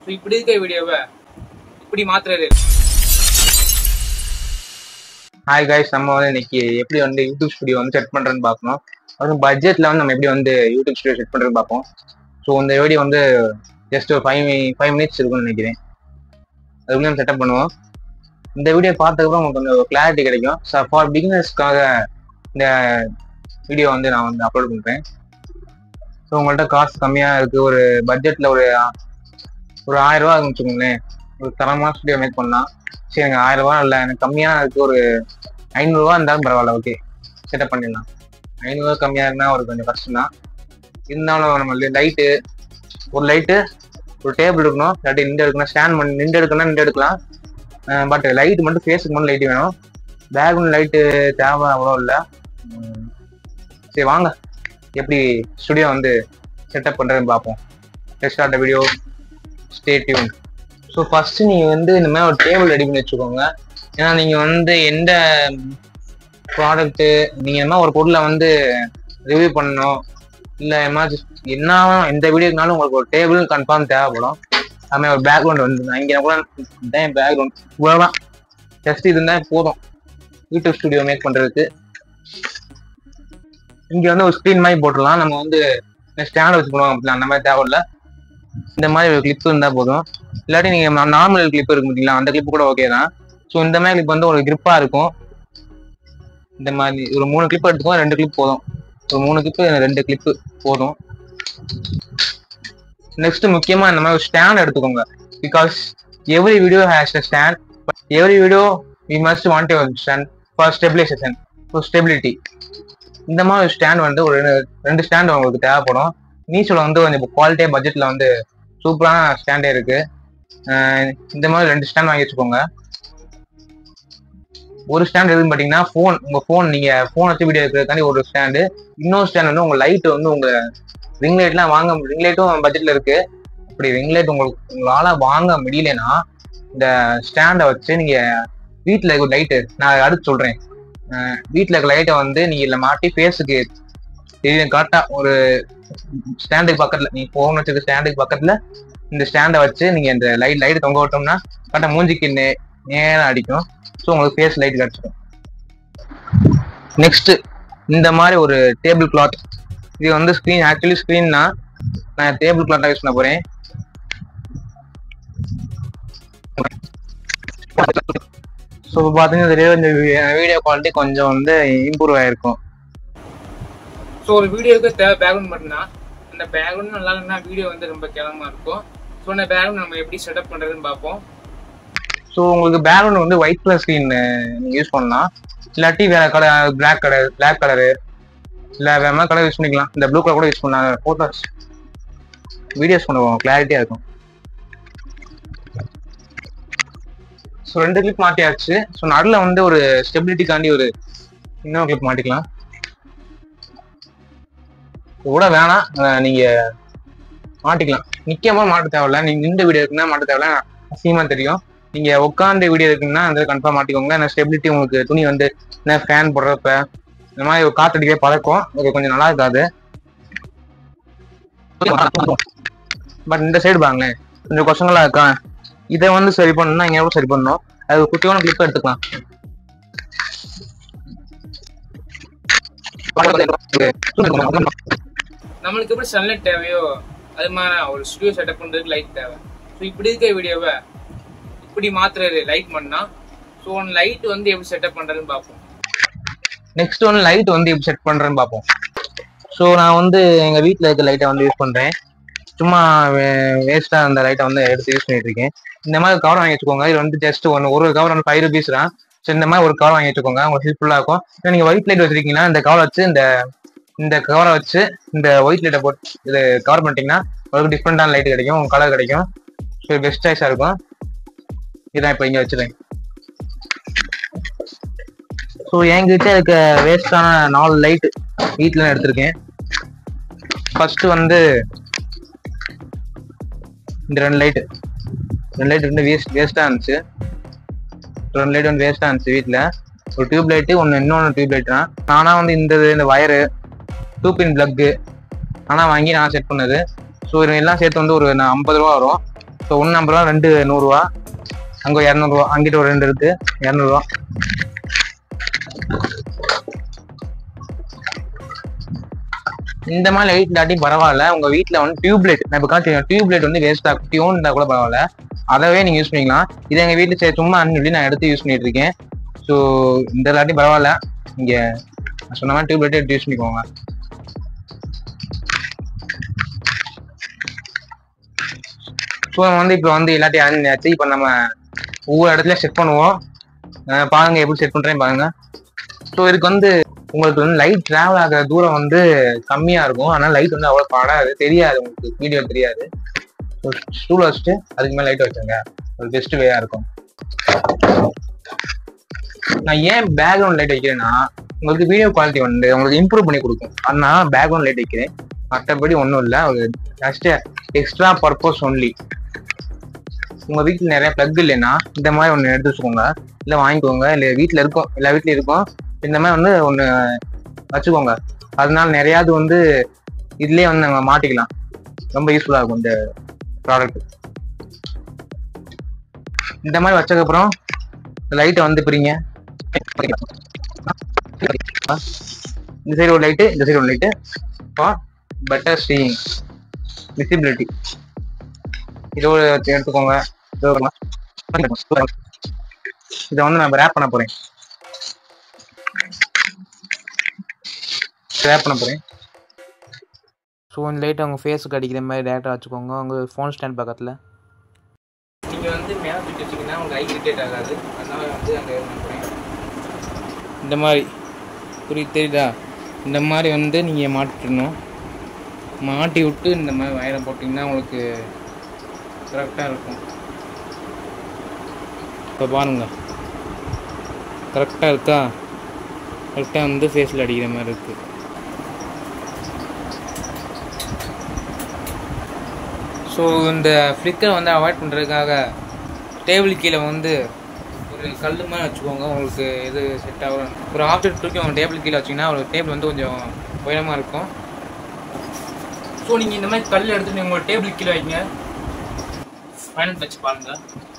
so இப்படி இருக்க வீடியோவை இப்படி மாத்துறது ஹாய் கைஸ் நம்ம வந்து இன்னைக்கு எப்படி வந்து யூடியூப் ஸ்டுடியோ வந்து செட் பண்றேன்னு பார்க்கணும் அதுவும் பட்ஜெட்ல வந்து நம்ம எப்படி வந்து யூடியூப் ஸ்டுடியோ செட் பண்றதுன்னு பார்ப்போம் ஸோ இந்த வீடியோ வந்து ஜஸ்ட் ஒரு ஃபைவ் ஃபைவ் மினிட்ஸ் இருக்கும்னு நினைக்கிறேன் அதுக்கு நம்ம செட்டப் பண்ணுவோம் இந்த வீடியோ பார்த்ததுக்கப்புறம் உங்களுக்கு கொஞ்சம் கிளாரிட்டி கிடைக்கும் ஸோ ஃபார் பிகினர்ஸ்க்காக இந்த வீடியோ வந்து நான் வந்து அப்லோட் பண்ணுறேன் ஸோ உங்கள்கிட்ட காசு கம்மியாக இருக்குது ஒரு பட்ஜெட்டில் ஒரு ஒரு ஆயிரம் ரூபா இருக்குன்னு வச்சுக்கோங்களேன் ஒரு தரமான ஸ்டுடியோ மேக் பண்ணலாம் சரி எனக்கு ஆயிரம் ரூபா இல்லை எனக்கு கம்மியாக இருக்கு ஒரு ஐநூறுரூவா இருந்தாலும் பரவாயில்ல ஓகே செட்டப் பண்ணிடலாம் ஐநூறுரூவா கம்மியாக இருந்தால் ஒரு கொஞ்சம் கஷ்டம் தான் இருந்தாலும் நம்ம லைட்டு ஒரு லைட்டு ஒரு டேபிள் இருக்கணும் இல்லாட்டி நின்று எடுக்கணும் ஸ்டாண்ட் பண்ணி நின்று எடுக்கணும் நின்று எடுக்கலாம் பட் லைட் மட்டும் ஃபேஸுக்கு மட்டும் லைட்டு வேணும் பேக்ரவுண்ட் லைட்டு தேவை அவ்வளோ இல்லை சரி வாங்க எப்படி ஸ்டுடியோ வந்து செட்டப் பண்ணுறதுன்னு பார்ப்போம் start video stay tune so first நீங்கள் வந்து இந்த மாதிரி ஒரு டேபிள் ரெடி பண்ணி வச்சுக்கோங்க ஏன்னா நீங்கள் வந்து எந்த ப்ராடக்ட்டு நீங்கள் என்ன ஒரு பொருளை வந்து ரிவ்யூ பண்ணணும் இல்லை எமாச்சும் என்ன எந்த வீடியோக்குனாலும் உங்களுக்கு ஒரு டேபிள் கன்ஃபார்ம் தேவைப்படும் அதுமாதிரி ஒரு பேக்ரவுண்ட் வந்து இங்கே கூட இதான் பேக்ரவுண்ட் இவ்வளோதான் ஜஸ்ட் இது இருந்தால் போதும் யூடியூப் ஸ்டுடியோ மேக் பண்ணுறதுக்கு இங்கே வந்து ஒரு ஸ்க்ரீன் மாதிரி போட்டுடலாம் நம்ம வந்து ஸ்டாண்ட் வச்சு பண்ணுவாங்க அப்படிலாம் அந்த மாதிரி தேவையில்ல இந்த மாதிரி ஒரு கிளிப் இருந்தால் போதும் இல்லாட்டி நீங்கள் நார்மல் கிளிப் இருக்கு பார்த்தீங்களா அந்த கிளிப் கூட ஓகே தான் ஸோ இந்த மாதிரி கிளிப் வந்து ஒரு கிரிப்பாக இருக்கும் இந்த மாதிரி ஒரு மூணு கிளிப் எடுத்துக்கோ ரெண்டு கிளிப் போதும் ஒரு மூணு கிளிப்பு ரெண்டு கிளிப்பு போதும் நெக்ஸ்ட் முக்கியமாக இந்த மாதிரி ஒரு ஸ்டாண்ட் எடுத்துக்கோங்க because every video has a stand every video we must want your stand for stabilization so stability இந்த மாதிரி ஒரு ஸ்டாண்ட் வந்து ஒரு ரெண்டு ஸ்டாண்ட் உங்களுக்கு தேவைப்படும் மீஷோல வந்து கொஞ்சம் குவாலிட்டியாக பட்ஜெட்டில் வந்து சூப்பரான ஸ்டாண்டே இருக்கு இந்த மாதிரி ரெண்டு ஸ்டாண்ட் வாங்கி வச்சுக்கோங்க ஒரு ஸ்டாண்ட் எதுன்னு பார்த்தீங்கன்னா ஃபோன் உங்கள் ஃபோன் நீங்கள் ஃபோன் வச்சு வீடியோ எடுக்கிறதுக்காண்டி ஒரு ஸ்டாண்டு இன்னொரு ஸ்டாண்ட் வந்து உங்கள் லைட் வந்து உங்கள் ரிங் லைட்லாம் வாங்க ரிங் லைட்டும் பட்ஜெட்டில் இருக்கு அப்படி ரிங் லைட் உங்களுக்கு உங்களால் வாங்க முடியலன்னா இந்த ஸ்டாண்டை வச்சு நீங்கள் வீட்டில் இருக்க லைட்டு நான் அடுத்து சொல்கிறேன் வீட்டில் இருக்க லைட்டை வந்து நீங்கள் இதில் மாட்டி ஃபேஸுக்கு தெரியும் கரெக்டாக ஒரு ஸ்டாண்டுக்கு பக்கத்தில் நீ ஃபோன் வச்சிருக்க ஸ்டாண்டுக்கு பக்கத்தில் இந்த ஸ்டாண்டை வச்சு நீங்கள் இந்த லைட் லைட் தொங்க விட்டோம்னா கரெக்டாக மூஞ்சிக்கு நே நேரம் அடிக்கும் ஸோ உங்களுக்கு ஃபேஸ் லைட் கிடச்சிடும் நெக்ஸ்ட் இந்த மாதிரி ஒரு டேபிள் கிளாத் இது வந்து ஸ்க்ரீன் ஆக்சுவலி ஸ்க்ரீன் தான் நான் டேபிள் கிளாத்தாக யூஸ் பண்ண போகிறேன் ஸோ பார்த்தீங்கன்னா தெரியும் இந்த வீடியோ குவாலிட்டி கொஞ்சம் வந்து இம்ப்ரூவ் ஆயிருக்கும் ஸோ ஒரு வீடியோவுக்கு தேவை பேக்ரவுண்ட் மட்டும்தான் அந்த பேக்ரவுண்ட் நல்லா இல்லைன்னா வீடியோ வந்து ரொம்ப கேவலமா இருக்கும் ஸோ அந்த பேக்ரவுண்ட் நம்ம எப்படி செட்டப் பண்றதுன்னு பார்ப்போம் ஸோ உங்களுக்கு பேக்ரவுண்ட் வந்து ஒயிட் கலர் ஸ்க்ரீன் நீங்கள் யூஸ் பண்ணலாம் இல்லாட்டி வேற colour black colour black colour இல்லை வேற மாதிரி கலர் யூஸ் பண்ணிக்கலாம் இந்த ப்ளூ கலர் கூட யூஸ் பண்ணலாம் ஃபோட்டோஸ் வீடியோஸ் பண்ணுவோம் கிளாரிட்டியாக இருக்கும் ஸோ ரெண்டு கிளிப் மாட்டியாச்சு ஸோ நடுவில் வந்து ஒரு ஸ்டெபிலிட்டிக்காண்டி ஒரு இன்னொரு கிளிப் மாட்டிக்கலாம் கூட வேணாம் அஹ் நீங்க மாட்டிக்கலாம் நிக்காம மாட்ட தேவையில்ல நீங்க நின்ற வீடியோ இருக்குன்னா மாட்ட தேவையில்ல அசியமா தெரியும் நீங்க உட்காந்த வீடியோ இருக்குன்னா அந்த கன்ஃபார்ம் மாட்டிக்கோங்க ஏன்னா ஸ்டெபிலிட்டி உங்களுக்கு துணி வந்து என்ன ஃபேன் போடுறப்ப இந்த மாதிரி ஒரு காத்தடிக்கவே பழக்கம் அது கொஞ்சம் நல்லா இருக்காது பட் இந்த சைடு பாங்களேன் கொஞ்சம் கொசங்களா இருக்கா இதை வந்து சரி பண்ணணும்னா இங்க எவ்வளவு சரி பண்ணணும் அது ஒரு குட்டியான கிளிப் எடுத்துக்கலாம் நம்மளுக்கு எப்படி சன்லைட் தேவையோ அது மாதிரி ஒரு ஸ்டுடியோ செட்டப் பண்றதுக்கு லைட் தேவை ஸோ இப்படி இருக்க வீடியோவை இப்படி மாத்துறது லைட் பண்ணா ஸோ லைட் வந்து எப்படி செட்டப் பண்றதுன்னு பார்ப்போம் நெக்ஸ்ட் ஒன் லைட் வந்து எப்படி செட் பண்றேன்னு பார்ப்போம் ஸோ நான் வந்து எங்க வீட்டில் இருக்க லைட்டை வந்து யூஸ் பண்றேன் சும்மா வேஸ்டா அந்த லைட்டை வந்து எடுத்து யூஸ் பண்ணிட்டு இருக்கேன் இந்த மாதிரி கவர் வாங்கி வச்சுக்கோங்க இது வந்து ஜஸ்ட் ஒன்று ஒரு கவர் வந்து ஃபைவ் ருபீஸ் தான் ஸோ இந்த மாதிரி ஒரு கவர் வாங்கி வச்சுக்கோங்க உங்களுக்கு ஹெல்ப்ஃபுல்லாக இருக்கும் இல்லை நீங்கள் ஒயிட் லைட் வச்சிருக்கீங்கன்னா இந்த கவர் வச்சு இந்த இந்த கவரை வச்சு இந்த ஒயிட் லைட்டை போட்டு இது கவர் பண்ணிட்டீங்கன்னா உங்களுக்கு டிஃப்ரெண்டான லைட் கிடைக்கும் உங்க கலர் கிடைக்கும் ஸோ பெஸ்ட் சாய்ஸாக இருக்கும் இதான் இப்போ இங்கே வச்சுருக்கேன் ஸோ என்கிட்ட இருக்க வேஸ்டான நாலு லைட் வீட்டில் எடுத்திருக்கேன் ஃபர்ஸ்ட் வந்து இந்த ரெண்டு லைட்டு ரெண்டு லைட் வந்து வேஸ்ட் வேஸ்ட்டாக இருந்துச்சு ரெண்டு லைட் வந்து வேஸ்ட்டாக இருந்துச்சு வீட்டில் ஒரு டியூப் லைட்டு ஒன்று இன்னொன்று டியூப் லைட் தான் நானாக வந்து இந்த இது, இந்த வயரு டூ பின் ப்ளக்கு ஆனால் வாங்கி நான் செட் பண்ணது ஸோ இது எல்லாம் சேர்த்து வந்து ஒரு நான் ஐம்பது ரூபா வரும் ஸோ ஒன்று ஐம்பது ரூபா ரெண்டு நூறுரூவா அங்கே இரநூறுவா அங்கிட்ட ஒரு ரெண்டு இருக்கு இரநூறுவா இந்த மாதிரி லைட் இல்லாட்டி பரவாயில்ல உங்க வீட்டில் வந்து டியூப்லைட் நான் இப்போ காட்டு டியூப்லைட் வந்து வேஸ்ட் ஆகும் டியூன் இருந்தால் கூட பரவாயில்ல அதவே நீங்க யூஸ் பண்ணிக்கலாம் இதை எங்க வீட்டில் சரி சும்மா சொல்லி நான் எடுத்து யூஸ் பண்ணிட்டு இருக்கேன் ஸோ இந்த இல்லாட்டி பரவாயில்ல இங்க நான் சொன்ன மாதிரி டியூப்லைட் எடுத்து யூஸ் பண்ணிக்கோங்க ஸோ நம்ம வந்து இப்போ வந்து எல்லாத்தையும் அணிஞ்சாச்சு இப்போ நம்ம ஒவ்வொரு இடத்துல செட் பண்ணுவோம் அஹ் பாருங்க எப்படி செட் பண்றேன்னு பாருங்க ஸோ இதுக்கு வந்து உங்களுக்கு வந்து லைட் டிராவல் ஆகிற தூரம் வந்து கம்மியா இருக்கும் ஆனால் லைட் வந்து அவ்வளோ படாது தெரியாது உங்களுக்கு வீடியோ தெரியாது ஸோ ஸ்டூல் வச்சுட்டு அதுக்கு மேலே லைட் வச்சுங்க அது பெஸ்ட் வேயா இருக்கும் நான் ஏன் பேக்ரவுண்ட் லைட் வைக்கிறேன்னா உங்களுக்கு வீடியோ குவாலிட்டி வந்து உங்களுக்கு இம்ப்ரூவ் பண்ணி கொடுக்கும் அதனால பேக்ரவுண்ட் லைட் வைக்கிறேன் மற்றபடி ஒன்றும் இல்லை ஒரு ஜஸ்ட் எக்ஸ்ட்ரா பர்பஸ் ஒன்லி உங்க வீட்டில் நிறைய பிளக் இல்லைன்னா இந்த மாதிரி ஒன்று எடுத்து வச்சுக்கோங்க இல்லை வாங்கிக்கோங்க இல்லை வீட்டில் இருக்கும் எல்லா வீட்லையும் இருக்கும் இந்த மாதிரி வந்து ஒன்று வச்சுக்கோங்க அதனால நிறையாவது வந்து இதுலயே வந்து நம்ம மாட்டிக்கலாம் ரொம்ப யூஸ்ஃபுல்லாக இருக்கும் இந்த ப்ராடக்ட் இந்த மாதிரி வச்சதுக்கப்புறம் லைட்டை வந்து பிரிங்க இந்த சைடு ஒரு லைட்டு இந்த சைடு ஒரு லைட்டு பெட்டர் ஸ்டீயிங் விசிபிலிட்டி இதோட எடுத்துக்கோங்க இதோ இதை வந்து நான் ரேப் பண்ண போறேன் ரேப் பண்ண போறேன் ஸோ இந்த லைட் அவங்க ஃபேஸுக்கு அடிக்கிற மாதிரி டேரக்டாக வச்சுக்கோங்க அவங்க ஃபோன் ஸ்டாண்ட் பக்கத்தில் நீங்கள் வந்து மேலே தூக்கி வச்சிங்கன்னா உங்கள் ஐ இரிட்டேட் ஆகாது அதனால வந்து அங்கே போகிறேன் இந்த மாதிரி புரியுது தெரியுதா இந்த மாதிரி வந்து நீங்கள் மாட்டிடணும் மாட்டி விட்டு இந்த மாதிரி வயரை போட்டிங்கன்னா உங்களுக்கு கரெக்டாக இருக்கும் இப்போ பாருங்க கரெக்டாக இருக்கா கரெக்டாக வந்து ஃபேஸில் அடிக்கிற மாதிரி இருக்குது ஸோ இந்த ஃப்ளிக்கரை வந்து அவாய்ட் பண்ணுறதுக்காக டேபிள் கீழே வந்து ஒரு கல் மாதிரி வச்சுக்கோங்க உங்களுக்கு எது செட் ஆகும் ஒரு ஆப்ஜெக்ட் தூக்கி உங்கள் டேபிள் கீழே வச்சிங்கன்னா ஒரு டேபிள் வந்து கொஞ்சம் உயரமாக இருக்கும் ஸோ நீங்கள் இந்த மாதிரி கல் எடுத்துட்டு உங்களோட டேபிள் கீழே வைங்க ஃபைனல் டச் பாருங்க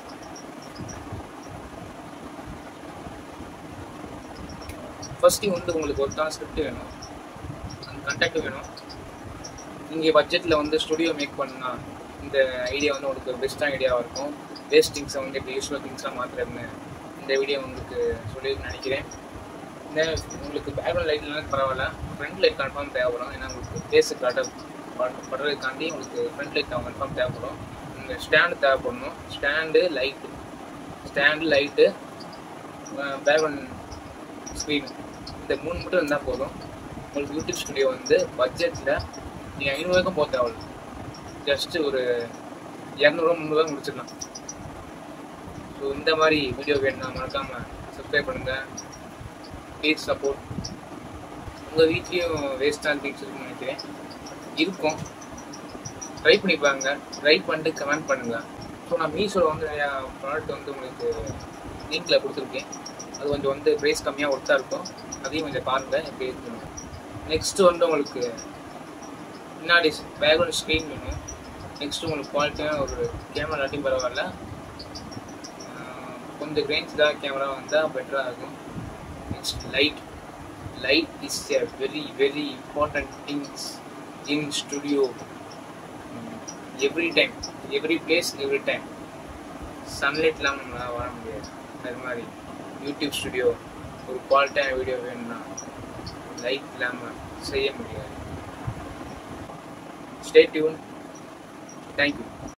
ஃபர்ஸ்ட்டு வந்து உங்களுக்கு ஒருத்தான ஸ்கிரிப்ட் வேணும் அந்த கண்டக்ட் வேணும் நீங்கள் பட்ஜெட்டில் வந்து ஸ்டுடியோ மேக் பண்ணா இந்த ஐடியா வந்து உங்களுக்கு பெஸ்ட்டான ஐடியாவாக இருக்கும் வேஸ்ட் திங்ஸை வந்து இப்போ யூஸ்ஃபுல் திங்ஸாக மாற்றுறதுன்னு இந்த வீடியோ உங்களுக்கு சொல்லியிருக்குன்னு நினைக்கிறேன் இந்த உங்களுக்கு பேக்ரவுண்ட் லைட் இல்லைனா பரவாயில்ல ஃப்ரண்ட் லைட் கன்ஃபார்ம் தேவைப்படும் ஏன்னா உங்களுக்கு ஃபேஸு காட்ட படுறதுக்காண்டி உங்களுக்கு ஃப்ரண்ட் லைட் கன்ஃபார்ம் தேவைப்படும் இந்த ஸ்டாண்டு தேவைப்படணும் stand light stand light background screen இந்த மூணு மட்டும் இருந்தால் போதும் உங்களுக்கு யூடியூப் ஸ்டுடியோ வந்து பட்ஜெட்டில் நீங்கள் ஐநூறுவாய்க்கும் போக தேவையில்ல ஜஸ்ட்டு ஒரு இரநூறுவா முந்நூறுவா முடிச்சிடலாம் ஸோ இந்த மாதிரி வீடியோ வேணும்னா மறக்காமல் சப்ஸ்கிரைப் பண்ணுங்கள் ப்ளீஸ் சப்போர்ட் உங்கள் வீட்லேயும் வேஸ்டான திங்ஸ் இருக்குன்னு நினைக்கிறேன் இருக்கும் ட்ரை பண்ணி பாருங்க ட்ரை பண்ணிட்டு கமெண்ட் பண்ணுங்கள் ஸோ நான் மீஷோவில் வந்து நிறையா ப்ராடக்ட் வந்து உங்களுக்கு லிங்க்கில் கொடுத்துருக்கேன் அது கொஞ்சம் வந்து ப்ரைஸ் கம்மியாக ஒர்த்தாக இருக்கும் அதையும் கொஞ்சம் பாருங்கள் எப்படி இருக்குன்னு நெக்ஸ்ட்டு வந்து உங்களுக்கு பின்னாடி பேக்ரவுண்ட் ஸ்க்ரீன் வேணும் நெக்ஸ்ட் உங்களுக்கு குவாலிட்டியான ஒரு கேமரா இல்லாட்டி பரவாயில்ல ஆஹ் கொஞ்சம் ரேஞ்ச் தான் கேமரா வந்தால் பெட்டராக இருக்கும் next light light is a very very important things in studio every time every place every time sunlight இல்லாமல் நம்மளால் வாழ முடியாது அது மாதிரி யூடியூப் ஸ்டுடியோ ஒரு குவாலிட்டியான வீடியோ வேணும்னா லைட் இல்லாமல் செய்ய முடியாது ஸ்டே டியூன் தேங்க்யூ